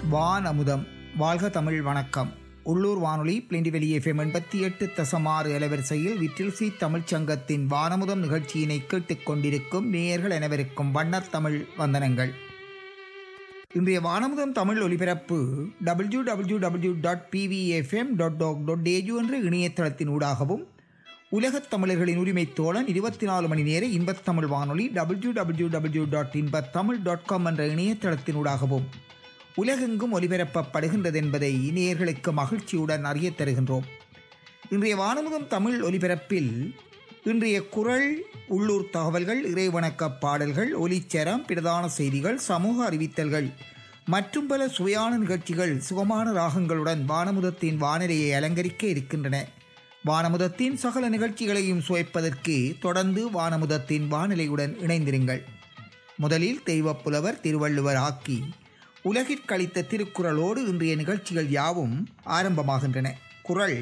வான் அமுதம் வாழ்க தமிழ் வணக்கம் உள்ளூர் வானொலி பிளிண்டிவெளி எஃப்எம் எண்பத்தி எட்டு தசமாறு அலைவரிசையில் விட்டில்சி தமிழ்ச் சங்கத்தின் வானமுதம் நிகழ்ச்சியினை கேட்டுக் கொண்டிருக்கும் நேயர்கள் அனைவருக்கும் வண்ணத் தமிழ் வந்தனங்கள் இன்றைய வானமுதம் தமிழ் ஒலிபரப்பு W W W dot PVFM dot talk dot ஏஜு என்ற இணையதளத்தின் ஊடாகவும் உலகத் தமிழர்களின் உரிமை தோழன் இருபத்தி நாலு மணி நேர இன்பத்தமிழ் வானொலி W W W dot Inbathamizh dot com என்ற இணையதளத்தினூடாகவும் உலகெங்கும் ஒலிபரப்பப்படுகின்றது என்பதை நேயர்களுக்கு மகிழ்ச்சியுடன் அறியத் தருகின்றோம் இன்றைய வானமுகம் தமிழ் ஒலிபரப்பில் இன்றைய குரல் உள்ளூர் தகவல்கள் இறைவணக்க பாடல்கள் ஒலிச்சரம் பிரதான செய்திகள் சமூக அறிவித்தல்கள் மற்றும் பல சுவையான நிகழ்ச்சிகள் சுகமான ராகங்களுடன் வானமுதத்தின் வானிலையை அலங்கரிக்க இருக்கின்றன வானமுதத்தின் சகல நிகழ்ச்சிகளையும் சுவைப்பதற்கு தொடர்ந்து வானமுதத்தின் வானிலையுடன் இணைந்திருங்கள் முதலில் தெய்வப்புலவர் திருவள்ளுவர் ஆக்கி உலகிற்கழித்த திருக்குறளோடு இன்றைய நிகழ்ச்சிகள் யாவும் ஆரம்பமாகின்றன குறள்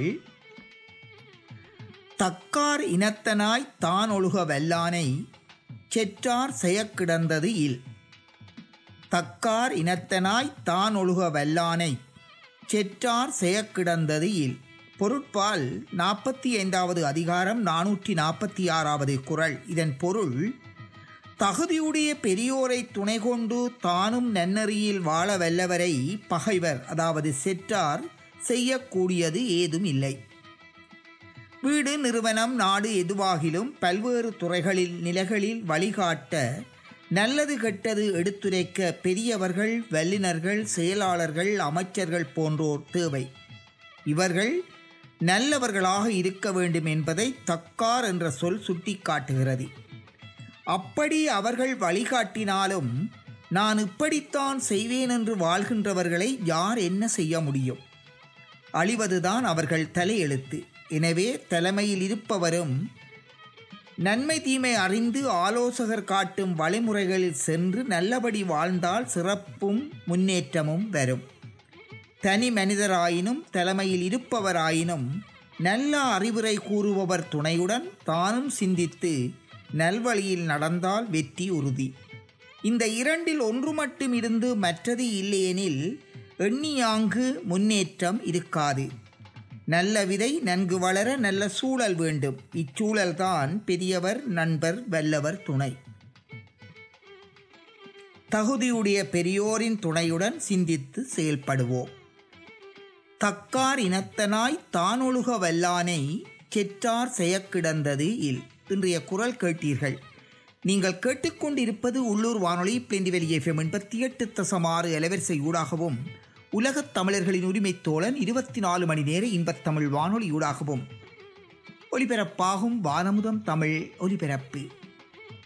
தக்கார் இனத்தனாய் தான் ஒழுக வல்லானை செற்றார் செயக்கிடந்தது இல் தக்கார் இனத்தனாய் தான் ஒழுக வல்லானை செற்றார் செயக்கிடந்தது இல் பொருட்பால் நாற்பத்தி ஐந்தாவது அதிகாரம் நானூற்றி நாற்பத்தி ஆறாவது குறள் இதன் பொருள் தகுதியுடைய பெரியோரை துணை கொண்டு தானும் நன்னறியில் வாழ வல்லவரை பகைவர் அதாவது செற்றார் செய்யக்கூடியது ஏதும் இல்லை வீடு நிறுவனம் நாடு எதுவாகிலும் பல்வேறு துறைகளில் நிலைகளில் வழிகாட்ட நல்லது கெட்டது எடுத்துரைக்க பெரியவர்கள் வல்லினர்கள் செயலாளர்கள் அமைச்சர்கள் போன்றோர் தேவை இவர்கள் நல்லவர்களாக இருக்க வேண்டும் என்பதை தக்கார் என்ற சொல் சுட்டிக்காட்டுகிறது அப்படி அவர்கள் வழிகாட்டினாலும் நான் இப்படித்தான் செய்வேன் என்று வாழ்கின்றவர்களை யார் என்ன செய்ய முடியும் அழிவதுதான் அவர்கள் தலையெழுத்து எனவே தலைமையில் இருப்பவரும் நன்மை தீமை அறிந்து ஆலோசகர் காட்டும் வழிமுறைகளில் சென்று நல்லபடி வாழ்ந்தால் சிறப்பும் முன்னேற்றமும் வரும் தனி மனிதராயினும் தலைமையில் இருப்பவராயினும் நல்ல அறிவுரை கூறுபவர் துணையுடன் தானும் சிந்தித்து நல்வழியில் நடந்தால் வெற்றி உறுதி இந்த இரண்டில் ஒன்று மட்டும் இருந்து மற்றது இல்லையெனில் எண்ணியாங்கு முன்னேற்றம் இருக்காது நல்ல விதை நன்கு வளர நல்ல சூழல் வேண்டும் இச்சூழல்தான் பெரியவர் நண்பர் வல்லவர் துணை தகுதியுடைய பெரியோரின் துணையுடன் சிந்தித்து செயல்படுவோம் தக்கார் இனத்தனாய் தானொழுக வல்லானை செற்றார் செயக்கிடந்தது இல் இன்றைய குரல் கேட்டீர்கள் நீங்கள் கேட்டுக்கொண்டிருப்பது உள்ளூர் வானொலி பிளெண்டிவெளி எஃப்எம் எண்பத்தி எட்டு தசமாறு அலைவரிசை ஊடாகவும் உலகத் தமிழர்களின் உரிமை தோழன் இருபத்தி நாலு மணி நேர இன்பத்தமிழ் வானொலி ஊடாகவும் ஒலிபரப்பாகும் வானமுதம் தமிழ் ஒலிபரப்பு